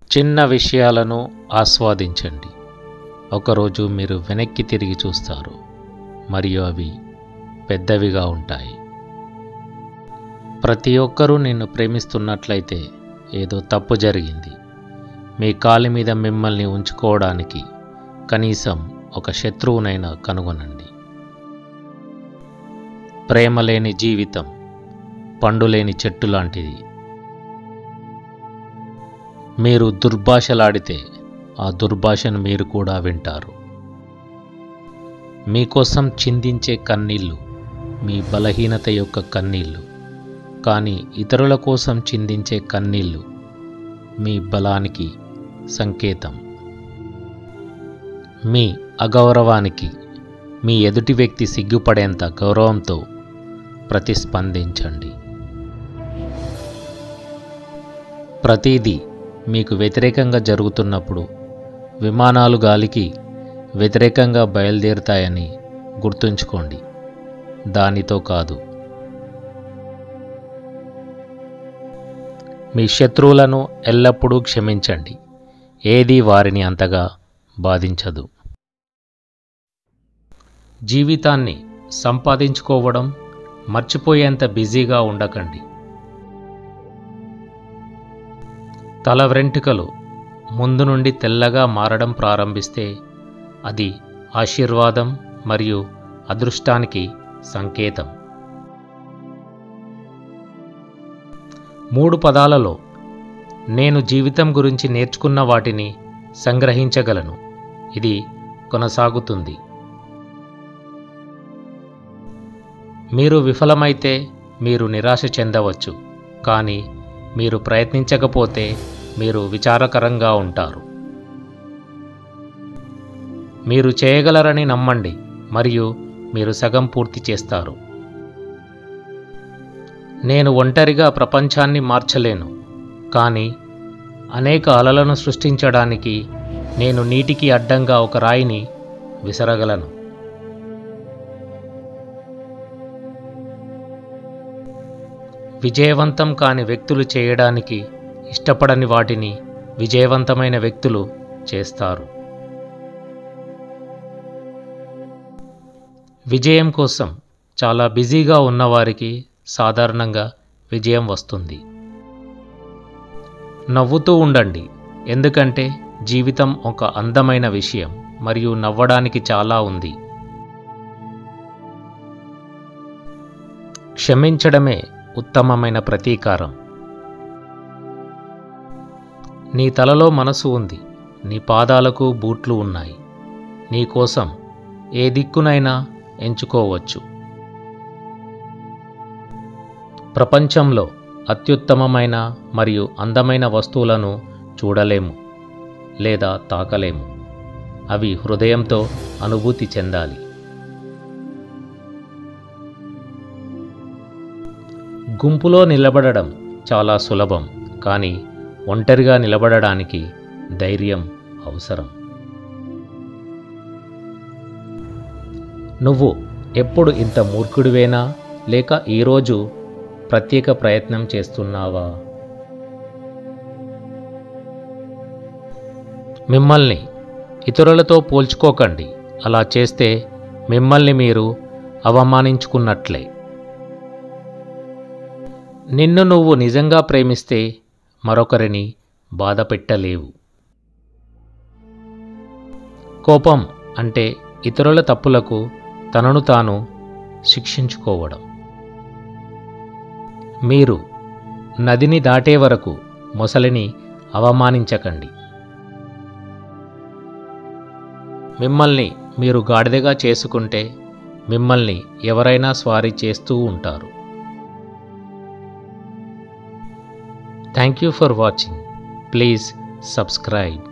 చిన్న విషయాలను ఆస్వాదించండి ఒకరోజు మీరు వెనక్కి తిరిగి చూస్తారు మరియు అవి పెద్దవిగా ఉంటాయి ప్రతి ఒక్కరూ నిన్ను ప్రేమిస్తున్నట్లయితే ఏదో తప్పు జరిగింది మీ కాలి మీద మిమ్మల్ని ఉంచుకోవడానికి కనీసం ఒక శత్రువునైనా కనుగొనండి ప్రేమ లేని జీవితం పండు లేని చెట్టు లాంటిది మీరు దుర్భాషలాడితే ఆ దుర్భాషను మీరు కూడా వింటారు మీకోసం చిందించే కన్నీళ్ళు మీ బలహీనత యొక్క కన్నీళ్ళు కానీ ఇతరుల కోసం చిందించే కన్నీళ్ళు మీ బలానికి సంకేతం మీ అగౌరవానికి మీ ఎదుటి వ్యక్తి సిగ్గుపడేంత గౌరవంతో ప్రతిస్పందించండి ప్రతిదీ మీకు వ్యతిరేకంగా జరుగుతున్నప్పుడు విమానాలు గాలికి వ్యతిరేకంగా బయలుదేరుతాయని గుర్తుంచుకోండి దానితో కాదు మీ శత్రువులను ఎల్లప్పుడూ క్షమించండి ఏది వారిని అంతగా బాధించదు జీవితాన్ని సంపాదించుకోవడం మర్చిపోయేంత బిజీగా ఉండకండి తల వెంట్రుకలు ముందు నుండి తెల్లగా మారడం ప్రారంభిస్తే అది ఆశీర్వాదం మరియు అదృష్టానికి సంకేతం మూడు పదాలలో నేను జీవితం గురించి నేర్చుకున్న వాటిని సంగ్రహించగలను ఇది కొనసాగుతుంది మీరు విఫలమైతే మీరు నిరాశ చెందవచ్చు కానీ మీరు ప్రయత్నించకపోతే మీరు విచారకరంగా ఉంటారు మీరు చేయగలరని నమ్మండి మరియు మీరు సగం పూర్తి చేస్తారు నేను ఒంటరిగా ప్రపంచాన్ని మార్చలేను కానీ అనేక అలలను సృష్టించడానికి నేను నీటికి అడ్డంగా ఒక రాయిని విసరగలను విజయవంతం కాని వ్యక్తులు చేయడానికి ఇష్టపడని వాటిని విజయవంతమైన వ్యక్తులు చేస్తారు విజయం కోసం చాలా బిజీగా ఉన్నవారికి సాధారణంగా విజయం వస్తుంది నవ్వుతూ ఉండండి ఎందుకంటే జీవితం ఒక అందమైన విషయం మరియు నవ్వడానికి చాలా ఉంది క్షమించడమే ఉత్తమమైన ప్రతీకారం నీ తలలో మనసు ఉంది నీ పాదాలకు బూట్లు ఉన్నాయి నీ కోసం ఏ దిక్కునైనా ఎంచుకోవచ్చు ప్రపంచంలో అత్యుత్తమమైన మరియు అందమైన వస్తువులను చూడలేము లేదా తాకలేము అవి హృదయంతో అనుభూతి చెందాలి గుంపులో నిలబడడం చాలా సులభం కానీ ఒంటరిగా నిలబడడానికి ధైర్యం అవసరం నువ్వు ఎప్పుడు ఇంత మూర్ఖుడివేనా లేక ఈరోజు ప్రత్యేక ప్రయత్నం చేస్తున్నావా మిమ్మల్ని ఇతరులతో పోల్చుకోకండి అలా చేస్తే మిమ్మల్ని మీరు అవమానించుకున్నట్లే నిన్ను నువ్వు నిజంగా ప్రేమిస్తే మరొకరిని బాధ పెట్టలేవు కోపం అంటే ఇతరుల తప్పులకు తనను తాను శిక్షించుకోవడం మీరు నదిని దాటే వరకు మొసలిని అవమానించకండి మిమ్మల్ని మీరు గాడిదగా చేసుకుంటే మిమ్మల్ని ఎవరైనా స్వారీ చేస్తూ ఉంటారు thank you for watching please subscribe